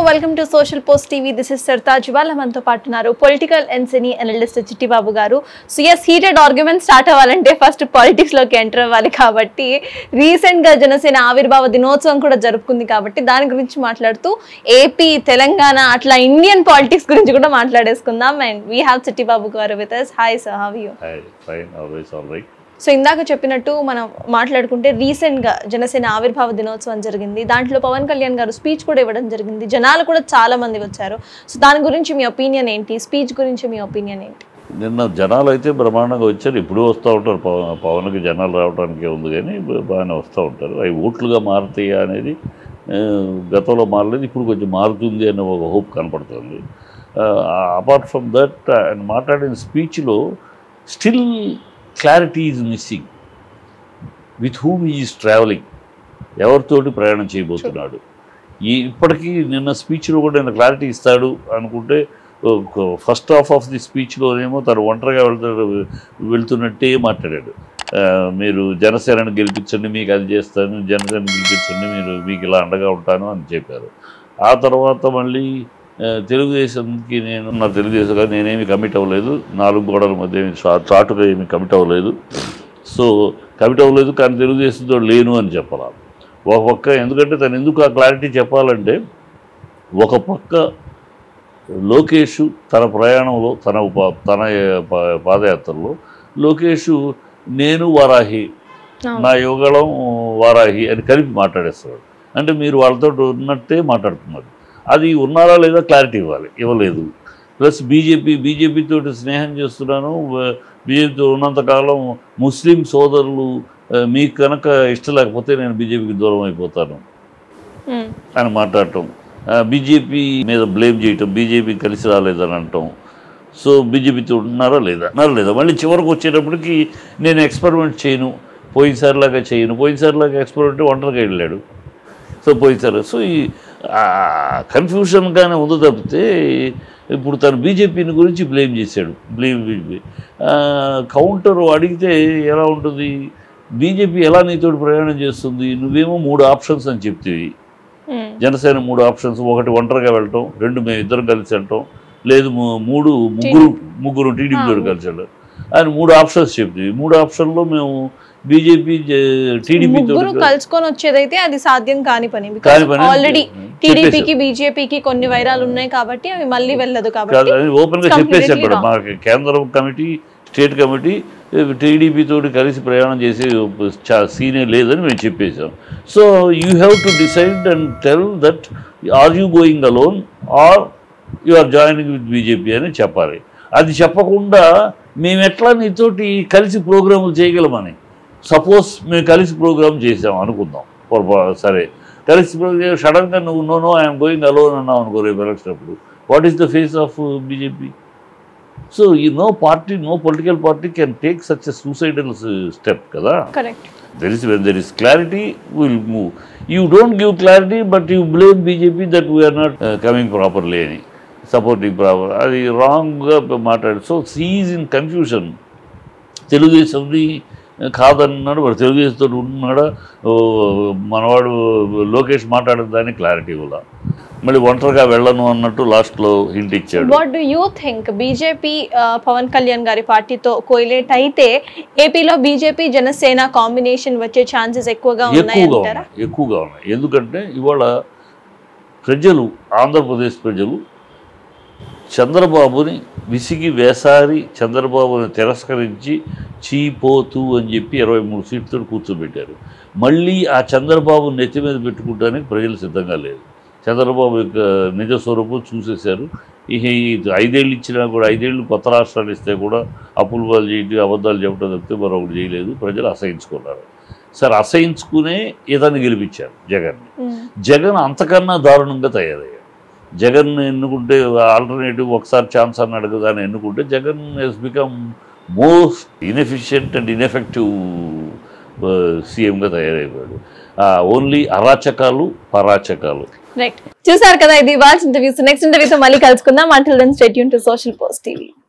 Welcome to social post TV this is Sartaj ఇవాళ మనతో పాటు ఉన్నారు పొలిటికల్ ఎన్సీని analyst Chittibabu garu so as heated argument start అవ్వాలంటే ఫస్ట్ పాలిటిక్స్ లోకి ఎంటర్ అవ్వాలి కాబట్టి రీసెంట్ గా జనసేన ఆవిర్భావ దినోత్సవం కూడా జరుపుకుంది కాబట్టి దాని గురించి మాట్లాడుతూ ఏపీ తెలంగాణ అట్లా ఇండియన్ పాలిటిక్స్ గురించి కూడా మాట్లాడేసుకుందాం and we have Chittibabu garu with us hi sir how you Hi, fine, always all right. So ఇందాక చెప్పినట్టు మనం మాట్లాడుకుంటే రీసెంట్ గా జనసేన ఆవిర్భావ దినోత్సవం జరిగింది దాంట్లో పవన్ కళ్యాణ్ గారు స్పీచ్ కూడా ఇవ్వడం జరిగింది జనాలు కూడా చాలా మంది వచ్చారు సో దాని గురించి మీ ఒపీనియన్ ఏంటి స్పీచ్ గురించి మీ ఒపీనియన్ ఏంటి నిన్న జనాలు అయితే బ్రహ్మాండంగా వచ్చారు ఇప్పుడు వస్తూ ఉంటారు పవన్ పవన్కి జనాలు రావడానికి ఉంది కానీ బ- బాగానే వస్తూ ఉంటారు అవి ఓట్లుగా మారుతాయి అనేది ఆ, గతంలో మారలేదు ఇప్పుడు కొంచెం మారుతుంది అనే ఒక హోప్ కనపడుతుంది అపార్ట్ ఫ్రమ్ దట్ ఆయన మాట్లాడిన స్పీచ్లో still clarity is missing with whom is travelling ఎవరితోటి ప్రయాణం చేయబోతున్నాడు ఈ ఇప్పటికీ నిన్న స్పీచ్లో కూడా నేను క్లారిటీ ఇస్తాడు అనుకుంటే ఫస్ట్ హాఫ్ ఆఫ్ ది స్పీచ్లోనేమో తను ఒంటరిగా వెళ్తాడు వెళ్తున్నట్టే మాట్లాడాడు ఆ, మీరు జనసేనని గెలిపించండి మీకు అది చేస్తాను జనసేన గెలిపించండి మీరు మీకు ఇలా అండగా ఉంటాను అని చెప్పారు ఆ తర్వాత మళ్ళీ ఆ, తెలుగుదేశంకి నేను నా తెలుగుదేశంగా నేనేమి కమిట్ అవ్వలేదు నాలుగు గోడల మధ్య ఏమి చా- చాటుగా ఏమి కమిట్ అవ్వలేదు సో కమిట్ అవ్వలేదు కానీ తెలుగుదేశంతో లేను అని చెప్పాలి ఒక పక్క ఎందుకంటే తను ఎందుకు ఆ క్లారిటీ చెప్పాలంటే ఒక పక్క లోకేష్ తన ప్రయాణంలో తన ఉప- తన ప- పాదయాత్రలో లోకేష్ నేను వారాహి నా యుగళం వారాహి అని కలిపి మాట్లాడేస్తాడు అంటే మీరు వాళ్ళతో ఉన్నట్టే మాట్లాడుతున్నారు అది ఉన్నారా లేదా క్లారిటీ ఇవ్వాలి ఇవ్వలేదు ప్లస్ బీజేపీ బీజేపీ తోటి స్నేహం చేస్తున్నాను బీజేపీతో ఉన్నంతకాలం ముస్లిం సోదరులు ఆ, మీకు కనుక ఇష్టం లేకపోతే నేను బీజేపీకి దూరం అయిపోతాను మ్మ్. అని మాట్లాడటం బీజేపీ మీద బ్లేమ్ చేయటం బీజేపీ కలిసి రాలేదని అంటాం సో బీజేపీతో ఉన్నారా లేదా ఉన్నారా లేదా మళ్ళీ చివరికి వచ్చేటప్పటికి నేను ఎక్స్పెరిమెంట్ చేయను పోయినసారిలాగా చేయను పోయినసారిలాగా ఎక్స్పెరిమెంట్ ఒంటరిగా వెళ్ళాడు సో పోయినసారి సో ఈ కన్ఫ్యూషన్గానే ఉంది తప్పితే ఇప్పుడు తను బీజేపీని గురించి బ్లేమ్ చేశాడు బ్లేమ్ కౌంటర్ అడిగితే ఎలా ఉంటుంది బీజేపీ ఎలా నీతోటి ప్రయాణం చేస్తుంది నువ్వేమో మూడు ఆప్షన్స్ అని చెప్తేవి మ్మ్. జనసేన మూడు ఆప్షన్స్ ఒకటి ఒంటరిగా వెళ్ళటం రెండు మేము ఇద్దరం కలిసి వెళ్ళటం లేదు ము- మూడు ముగ్గురు ముగ్గురు టీడీపీలో కలిసి వెళ్ళాం ఆయన మూడు ఆప్షన్స్ చెప్తుంది మూడు ఆప్షన్లో మేము బీజేపీ టీడీపీతో ముగ్గురు కలుసుకొని వచ్చేదైతే అది సాధ్యం కాని పని కాని పని ఆల్రెడీ చెప్పేశారు. టీడీపీకి బీజేపీకి కొన్ని వైరాలు ఉన్నాయి కాబట్టి అవి మళ్ళీ వెళ్ళదు కాబట్టి కాదు అది ఓపెన్గా completely చెప్పేశారు కూడా wrong. మా కేంద్రం కమిటీ స్టేట్ కమిటీ టీడీపీ తోటి కలిసి ప్రయాణం చేసే చా- సీనే లేదని మేము చెప్పేశాం so you have to decide and tell that are you going alone or you are joining with BJP అని చెప్పాలి అది చెప్పకుండా మేము ఎట్లా నీతోటి కలిసి ప్రోగ్రాములు చేయగలమని సపోజ్ మేము కలిసి ప్రోగ్రామ్ చేసాం అనుకుందాం పొరపా- సరే కలిసి ప్రోగ్రామ్ సడన్గా నువ్వు no no I am going alone అన్నావు అనుకో రేపు ఎలక్షన్ అప్పుడు what is the face of BJP so ఈ no party no political party can take such a suicidal step కదా correct there is when there is clarity will move you don't give clarity but you blame BJP that we are not coming properly అని supporting proper అది రాంగ్గా మాట్లాడు so she is in confusion తెలుగుదేశంది కాదన్నాడు వాడు తెలుగుదేశంతో ఉన్నాడా ఓ, మనవాడు లోకేష్ మాట్లాడిన దాన్ని క్లారిటీ ఇవ్వాల మళ్ళీ ఒంటరిగా వెళ్ళను అన్నట్టు లాస్ట్లో హింట్ ఇచ్చాడు what do you think BJP Pawan Kalyan గారి పార్టీతో కోయిలేట్ అయితే ఏపీలో బీజేపీ జనసేన కాంబినేషన్ వచ్చే ఛాన్సెస్ ఎక్కువగా ఉన్నాయి ఎక్కువగా అంటారా ఉన్నాయి ఎక్కువగా ఉన్నాయి ఎందుకంటే ఇవాళ ప్రజలు ఆంధ్రప్రదేశ్ ప్రజలు చంద్రబాబుని విసిగి వేసారి చంద్రబాబుని తిరస్కరించి చీపోతూ అని చెప్పి ఇరవై మూడు సీట్లతో కూర్చోబెట్టారు మళ్ళీ ఆ చంద్రబాబు నెత్తి మీద పెట్టుకుంటానికి ప్రజలు సిద్ధంగా లేదు చంద్రబాబు యొక్క నిజ స్వరూపం చూసేశారు ఇక ఈ ఐదేళ్ళు ఇచ్చినా కూడా ఐదేళ్ళు కొత్త రాష్ట్రాలు ఇస్తే కూడా అప్పులు వాళ్ళు చేయడం అబద్ధాలు చెప్పడం తప్పితే మరొకటి చేయలేదు ప్రజలు అసహించుకున్నారు సరే అసహించుకునే ఇతన్ని గెలిపించారు జగన్ని మ్మ్. జగన్ అంతకన్నా దారుణంగా తయారయ్యాడు జగన్ ఎన్నుకుంటే ఆల్టర్నేటివ్ ఒకసారి ఛాన్స్ అన్నాడు కదా అని ఎన్నుకుంటే Jagan he's become most inefficient and ineffective సీఎంగా తయారైపోయాడు ఓన్లీ అరాచకాలు పరాచకాలు రైట్ చూసారు కదా ఇది ఇవాల్సిన ఇంటర్వ్యూస్ నెక్స్ట్ ఇంటర్వ్యూతో మళ్ళీ కలుసుకుందాం అంటిల్ దెన్ స్టేట్ యూన్ టు సోషల్ పోస్ట్ టీవీ